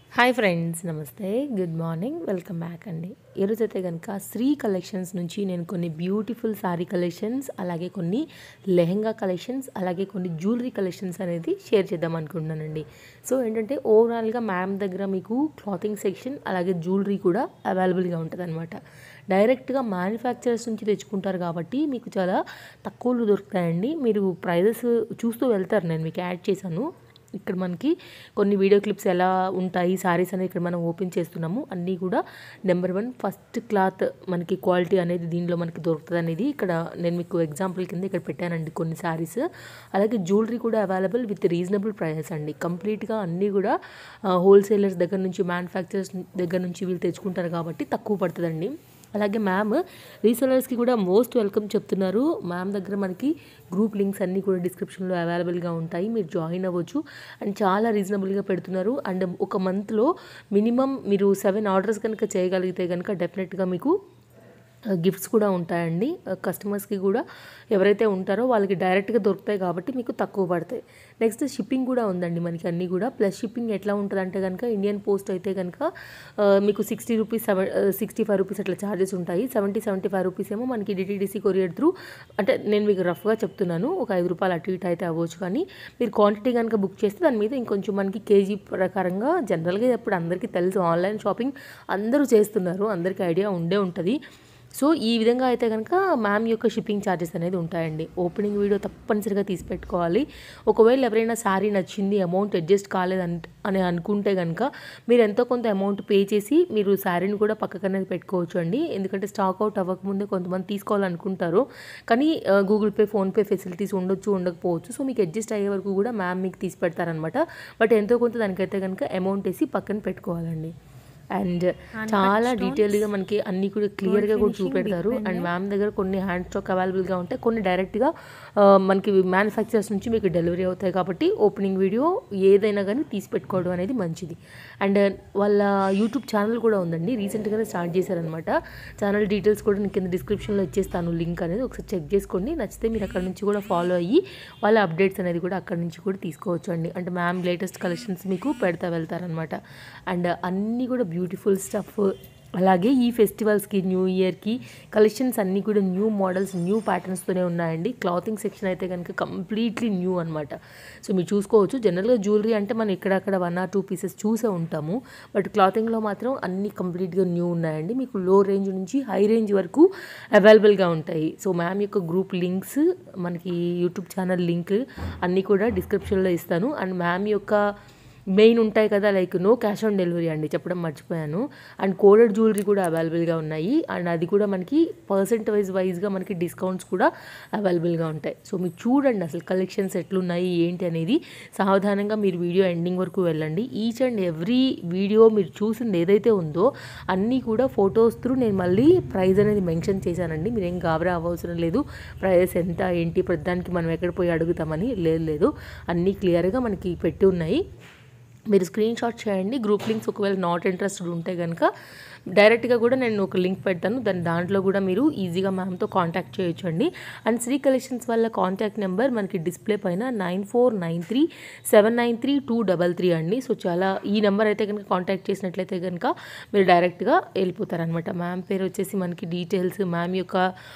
hi friends నమస్తే good morning welcome back అండి ఈరోజు అయితే కనుక శ్రీ కలెక్షన్స్ నుంచి నేను కొన్ని బ్యూటిఫుల్ శారీ కలెక్షన్స్ అలాగే కొన్ని లెహెంగా కలెక్షన్స్ అలాగే కొన్ని జ్యువెలరీ కలెక్షన్స్ అనేది షేర్ చేద్దాం అనుకుంటున్నానండి సో ఏంటంటే ఓవరాల్గా మ్యామ్ దగ్గర మీకు క్లాతింగ్ సెక్షన్ అలాగే జ్యువెలరీ కూడా అవైలబుల్గా ఉంటుంది అనమాట డైరెక్ట్గా మ్యానుఫ్యాక్చరర్స్ నుంచి తెచ్చుకుంటారు కాబట్టి మీకు చాలా తక్కువలో దొరుకుతాయండి మీరు ప్రైజెస్ చూస్తూ వెళ్తారు నేను మీకు యాడ్ చేశాను ఇక్కడ మనకి కొన్ని వీడియో క్లిప్స్ ఎలా ఉంటాయి సారీస్ అనేది ఇక్కడ మనం ఓపెన్ చేస్తున్నాము అన్నీ కూడా నెంబర్ వన్ ఫస్ట్ క్లాత్ మనకి క్వాలిటీ అనేది దీనిలో మనకి దొరుకుతుంది అనేది ఇక్కడ నేను మీకు ఎగ్జాంపుల్ కింద ఇక్కడ పెట్టానండి కొన్ని సారీస్ అలాగే జ్యువెలరీ కూడా అవైలబుల్ విత్ రీజనబుల్ ప్రైజెస్ అండి కంప్లీట్గా అన్నీ కూడా హోల్సేలర్స్ దగ్గర నుంచి మ్యానుఫ్యాక్చరర్స్ దగ్గర నుంచి వీళ్ళు తెచ్చుకుంటారు కాబట్టి తక్కువ పడుతుందండి అలాగే మ్యామ్ రీసెలర్స్కి కూడా మోస్ట్ వెల్కమ్ చెప్తున్నారు మ్యామ్ దగ్గర మనకి గ్రూప్ లింక్స్ అన్నీ కూడా డిస్క్రిప్షన్లో అవైలబుల్గా ఉంటాయి మీరు జాయిన్ అవ్వచ్చు అండ్ చాలా రీజనబుల్గా పెడుతున్నారు అండ్ ఒక మంత్లో మినిమం మీరు సెవెన్ ఆర్డర్స్ కనుక చేయగలిగితే కనుక డెఫినెట్గా మీకు గిఫ్ట్స్ కూడా ఉంటాయండి కస్టమర్స్కి కూడా ఎవరైతే ఉంటారో వాళ్ళకి డైరెక్ట్గా దొరుకుతాయి కాబట్టి మీకు తక్కువ పడతాయి నెక్స్ట్ షిప్పింగ్ కూడా ఉందండి మనకి అన్నీ కూడా ప్లస్ షిప్పింగ్ ఎట్లా ఉంటుంది అంటే కనుక ఇండియన్ పోస్ట్ అయితే కనుక మీకు sixty rupees seven sixty five rupees అట్లా ఛార్జెస్ ఉంటాయి సెవెంటీ సెవెంటీ ఫైవ్ రూపీస్ ఏమో మనకి డిటీడీసీ కొరియర్ త్రూ అంటే నేను మీకు రఫ్గా చెప్తున్నాను ఒక ఐదు రూపాయలు అటు ఇటు అయితే అవ్వచ్చు కానీ మీరు క్వాంటిటీ కనుక బుక్ చేస్తే దాని మీద ఇంకొంచెం మనకి కేజీ ప్రకారంగా జనరల్గా ఇప్పుడు అందరికీ తెలుసు ఆన్లైన్ షాపింగ్ అందరూ చేస్తున్నారు అందరికీ ఐడియా ఉండే ఉంటుంది సో ఈ విధంగా అయితే కనుక మ్యామ్ యొక్క షిప్పింగ్ ఛార్జెస్ అనేది ఉంటాయండి ఓపెనింగ్ వీడియో తప్పనిసరిగా తీసి పెట్టుకోవాలి ఒకవేళ ఎవరైనా శారీ నచ్చింది అమౌంట్ అడ్జస్ట్ కాలేదంట అని అనుకుంటే కనుక మీరు ఎంతో కొంత అమౌంట్ పే చేసి మీరు శారీని కూడా పక్కకనేది పెట్టుకోవచ్చు అండి ఎందుకంటే స్టాక్ అవుట్ అవ్వకముందే కొంతమంది తీసుకోవాలనుకుంటారు కానీ గూగుల్ పే ఫోన్పే ఫెసిలిటీస్ ఉండొచ్చు ఉండకపోవచ్చు సో మీకు అడ్జస్ట్ అయ్యే వరకు కూడా మ్యామ్ మీకు తీసి పెడతారనమాట బట్ ఎంతో కొంత దానికైతే కనుక అమౌంట్ వేసి పక్కన పెట్టుకోవాలండి అండ్ చాలా డీటెయిల్గా మనకి అన్ని కూడా క్లియర్గా కూడా చూపెడతారు అండ్ మ్యామ్ దగ్గర కొన్ని హ్యాండ్ స్టాక్ అవైలబుల్గా ఉంటాయి కొన్ని డైరెక్ట్గా మనకి మ్యానుఫ్యాక్చరర్స్ నుంచి మీకు డెలివరీ అవుతాయి కాబట్టి ఓపెనింగ్ వీడియో ఏదైనా కానీ తీసి పెట్టుకోవడం అనేది మంచిది అండ్ వాళ్ళ యూట్యూబ్ ఛానల్ కూడా ఉందండి రీసెంట్గానే స్టార్ట్ చేశారనమాట ఛానల్ డీటెయిల్స్ కూడా నేను కింద డిస్క్రిప్షన్లో ఇచ్చేస్తాను లింక్ అనేది ఒకసారి చెక్ చేసుకోండి నచ్చితే మీరు అక్కడ నుంచి కూడా ఫాలో అయ్యి వాళ్ళ అప్డేట్స్ అనేది కూడా అక్కడ నుంచి కూడా తీసుకోవచ్చు అండి అంటే మ్యామ్ లేటెస్ట్ కలెక్షన్స్ మీకు పెడతా వెళ్తారనమాట అండ్ అన్నీ కూడా బ్యూటిఫుల్ స్టఫ్ అలాగే ఈ ఫెస్టివల్స్కి న్యూ ఇయర్కి కలెక్షన్స్ అన్నీ కూడా న్యూ మోడల్స్ న్యూ ప్యాటర్న్స్తోనే ఉన్నాయండి క్లాతింగ్ సెక్షన్ అయితే కనుక కంప్లీట్లీ న్యూ అనమాట సో మీరు చూసుకోవచ్చు జనరల్గా జ్యువెలరీ అంటే మనం ఇక్కడక్కడ వన్ ఆర్ టూ పీసెస్ చూసే ఉంటాము బట్ క్లాతింగ్లో మాత్రం అన్నీ కంప్లీట్గా న్యూ ఉన్నాయండి మీకు లో రేంజ్ నుంచి హై రేంజ్ వరకు అవైలబుల్గా ఉంటాయి సో మ్యామ్ యొక్క గ్రూప్ లింక్స్ మనకి యూట్యూబ్ ఛానల్ లింక్ అన్నీ కూడా డిస్క్రిప్షన్లో ఇస్తాను అండ్ మ్యామ్ యొక్క మెయిన్ ఉంటాయి కదా like no cash on delivery అండి చెప్పడం మర్చిపోయాను అండ్ కోడెడ్ జ్యువెలరీ కూడా అవైలబుల్గా ఉన్నాయి అండ్ అది కూడా మనకి పర్సెంట్ వైజ్ వైజ్గా మనకి డిస్కౌంట్స్ కూడా అవైలబుల్గా ఉంటాయి సో మీరు చూడండి అసలు కలెక్షన్స్ ఎట్లున్నాయి ఏంటి అనేది సావధానంగా మీరు వీడియో ఎండింగ్ వరకు వెళ్ళండి ఈచ్ అండ్ ఎవ్రీ వీడియో మీరు చూసింది ఏదైతే ఉందో అన్నీ కూడా ఫొటోస్ త్రూ నేను మళ్ళీ ప్రైస్ అనేది మెన్షన్ చేశానండి మీరు ఏం గాబరా అవ్వవసరం లేదు ప్రైస్ ఎంత ఏంటి ప్రతిదానికి మనం ఎక్కడ పోయి అడుగుతామని లేదు లేదు అన్నీ క్లియర్గా మనకి పెట్టి ఉన్నాయి మీరు స్క్రీన్ షాట్ చేయండి గ్రూప్ లింక్స్ ఒకవేళ నాట్ ఇంట్రెస్టెడ్ ఉంటే కనుక డైరెక్ట్గా కూడా నేను ఒక లింక్ పెడతాను దాని దాంట్లో కూడా మీరు ఈజీగా మ్యామ్తో కాంటాక్ట్ చేయొచ్చు అండి అండ్ శ్రీ కలెక్షన్స్ వల్ల కాంటాక్ట్ నెంబర్ మనకి డిస్ప్లే పైన nine four nine three seven nine three two double three అండి సో చాలా ఈ నెంబర్ అయితే కనుక కాంటాక్ట్ చేసినట్లయితే కనుక మీరు డైరెక్ట్గా వెళ్ళిపోతారనమాట మ్యామ్ పేరు వచ్చేసి మనకి డీటెయిల్స్ మ్యామ్ యొక్క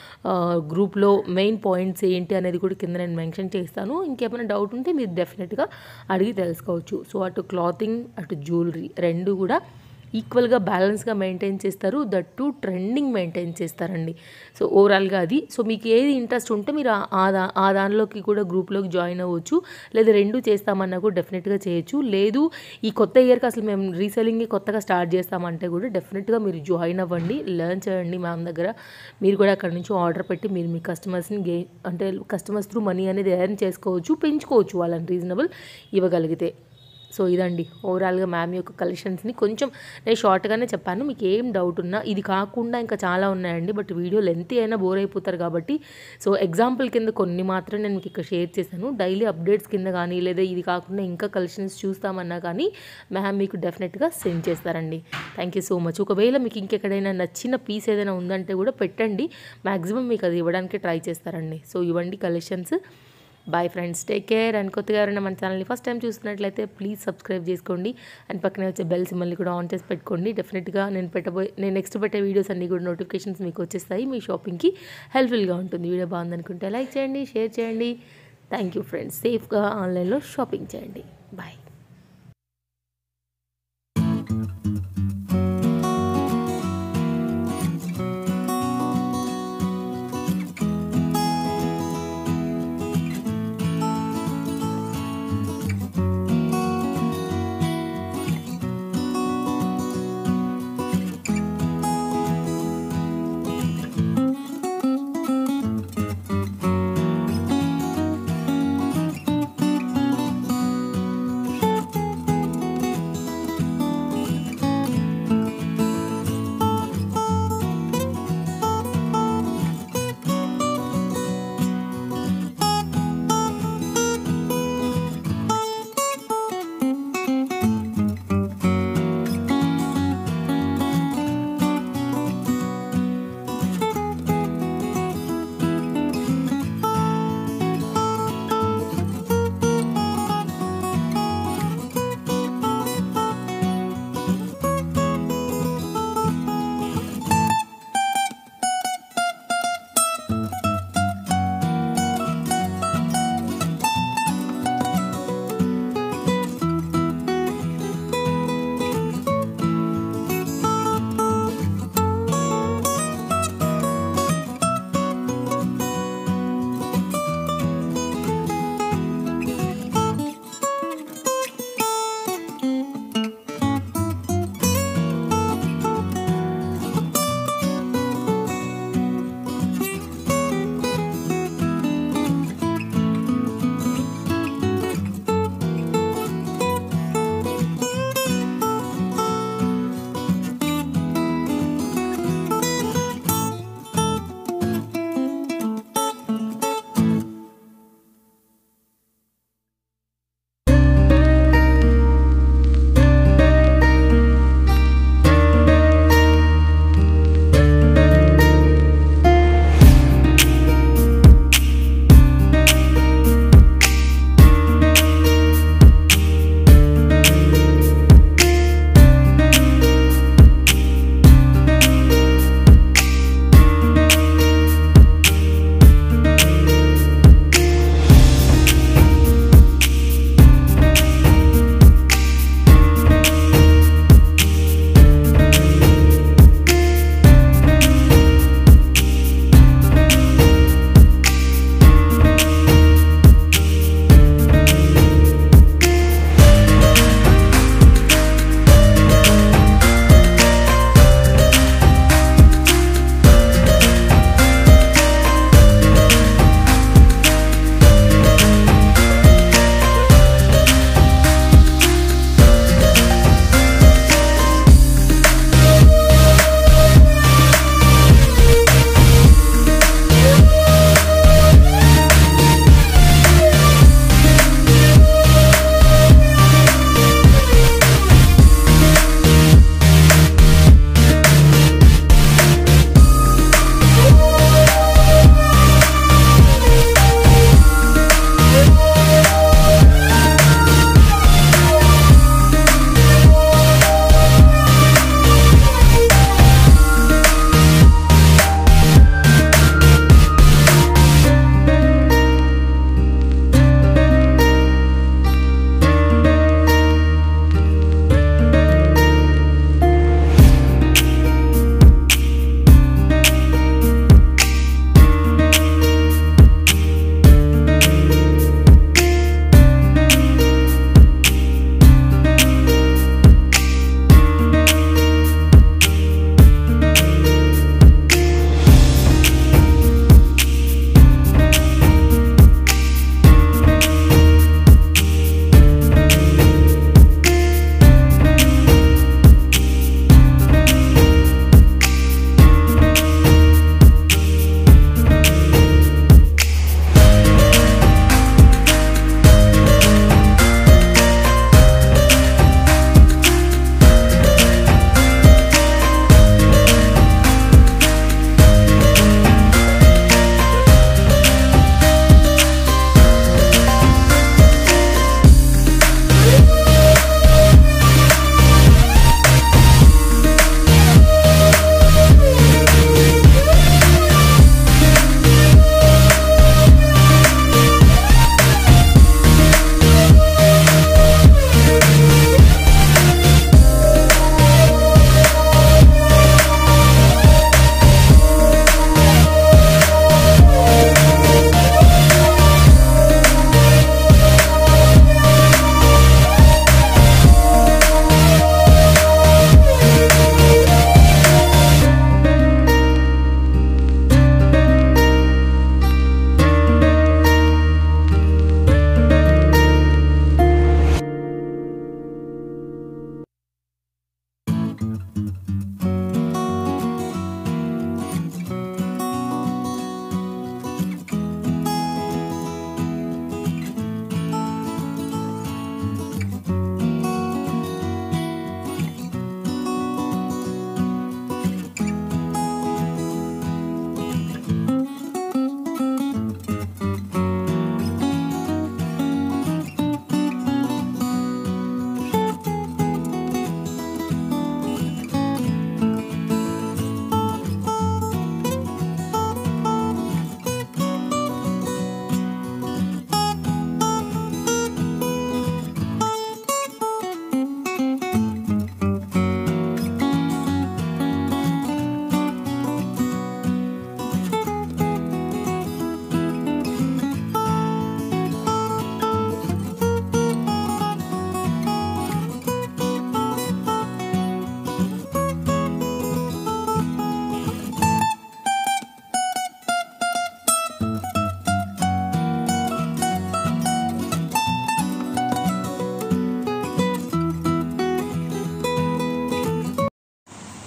గ్రూప్లో మెయిన్ పాయింట్స్ ఏంటి అనేది కూడా కింద నేను మెన్షన్ చేస్తాను ఇంకేమైనా డౌట్ ఉంటే మీరు డెఫినెట్గా అడిగి తెలుసుకోవచ్చు సో అటు క్లాతింగ్ అటు జ్యువెలరీ రెండు కూడా ఈక్వల్గా బ్యాలెన్స్గా మెయింటైన్ చేస్తారు దట్ టు ట్రెండింగ్ మెయింటైన్ చేస్తారండి సో ఓవరాల్గా అది సో మీకు ఏది ఇంట్రెస్ట్ ఉంటే మీరు ఆ దా ఆ దానిలోకి కూడా గ్రూప్లోకి జాయిన్ అవ్వచ్చు లేదా రెండు చేస్తామన్నా కూడా డెఫినెట్గా చేయొచ్చు లేదు ఈ కొత్త ఇయర్కి అసలు మేము రీసెలింగ్ కొత్తగా స్టార్ట్ చేస్తామంటే కూడా డెఫినెట్గా మీరు జాయిన్ అవ్వండి లెర్న్ చేయండి మ్యామ్ దగ్గర మీరు కూడా అక్కడ నుంచి ఆర్డర్ పెట్టి మీరు మీ కస్టమర్స్ని గే అంటే కస్టమర్స్ త్రూ మనీ అనేది ఎర్న్ చేసుకోవచ్చు పెంచుకోవచ్చు వాళ్ళని రీజనబుల్ ఇవ్వగలిగితే సో ఇదండి ఓవరాల్గా మ్యామ్ యొక్క కలెక్షన్స్ని కొంచెం నేను షార్ట్గానే చెప్పాను మీకు ఏం డౌట్ ఉన్నా ఇది కాకుండా ఇంకా చాలా ఉన్నాయండి బట్ వీడియో లెంత్ అయినా బోర్ అయిపోతారు కాబట్టి సో ఎగ్జాంపుల్ కింద కొన్ని మాత్రం నేను మీకు ఇక్కడ షేర్ చేశాను డైలీ అప్డేట్స్ కింద కానీ లేదా ఇది కాకుండా ఇంకా కలెక్షన్స్ చూస్తామన్నా కానీ మ్యామ్ మీకు డెఫినెట్గా సెండ్ చేస్తారండి థ్యాంక్ యూ సో మచ్ ఒకవేళ మీకు ఇంకెక్కడైనా నచ్చిన పీస్ ఏదైనా ఉందంటే కూడా పెట్టండి మ్యాక్సిమం మీకు అది ఇవ్వడానికి ట్రై చేస్తారండి సో ఇవ్వండి collections bye friends take care and కొత్తగా ఎవరైనా మన ఛానల్ని ఫస్ట్ టైం చూస్తున్నట్లయితే ప్లీజ్ సబ్స్క్రైబ్ చేసుకోండి అండ్ పక్కనే వచ్చే బెల్ సిమ్మల్ని కూడా ఆన్ చేసి పెట్టుకోండి డెఫినెట్గా నేను పెట్టబోయే నేను నెక్స్ట్ పెట్టే వీడియోస్ అన్నీ కూడా నోటిఫికేషన్స్ మీకు వచ్చేస్తాయి మీ షాపింగ్కి హెల్ప్ఫుల్గా ఉంటుంది వీడియో బాగుందనుకుంటే లైక్ చేయండి షేర్ చేయండి థ్యాంక్ యూ ఫ్రెండ్స్ సేఫ్గా ఆన్లైన్లో షాపింగ్ చేయండి బాయ్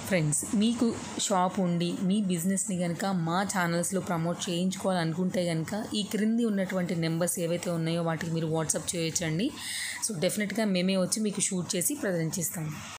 ఫ్రెండ్స్ మీకు షాప్ ఉండి మీ బిజినెస్ని కనుక మా ఛానల్స్లో ప్రమోట్ చేయించుకోవాలనుకుంటే కనుక ఈ క్రింది ఉన్నటువంటి నెంబర్స్ ఏవైతే ఉన్నాయో వాటికి మీరు వాట్సాప్ చేయొచ్చండి సో డెఫినెట్గా మేమే వచ్చి మీకు షూట్ చేసి ప్రజెంట్ చేస్తాము